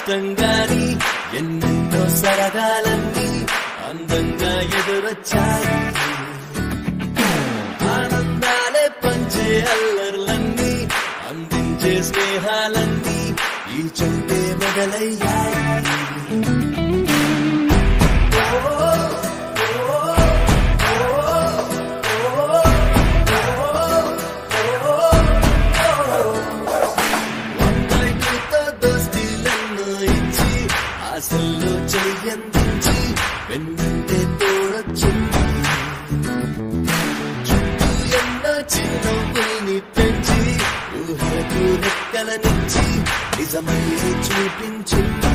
కష్టంగాని ఎన్నెన్నో సరదాలన్నీ అందంగా ఎదురొచ్చాయి ఆనందాలే పంచే అల్లర్లన్నీ అందించే స్నేహాలన్నీ ఈ చోటే మొదలయ్యాయి అమ్మాయితో దోస్తీలెన్నో ఇచ్చి ఆశల్లో చెయ్యందించి వెన్నంటే తోడొచ్చింది చుట్టూ ఎన్నో చిరునవ్వుల్ని పెంచి ఊహలకు రెక్కలనిచ్చి నిజమయ్యే చూపించింది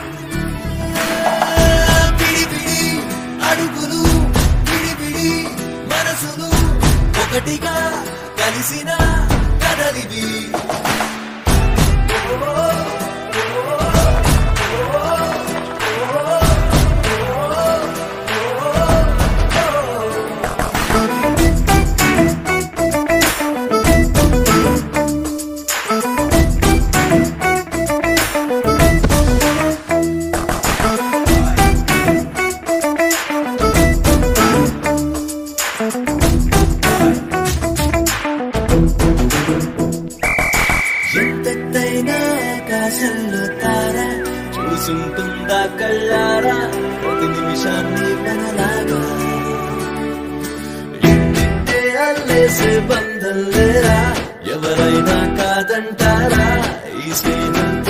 పిడిపిడి అడుగులు పిడిపిడి మనసులు ఒకటిగా కలిసిన కదలివి ఎంతైనా ఆకాశంలో తార చూసుంటుందా కళ్ళారా ప్రతి నిమిషాన్ని మనలాగా ఇంటింటే అల్లేసే బంధం లేరా ఎవరైనా కాదంటారా ఈ స్నేహం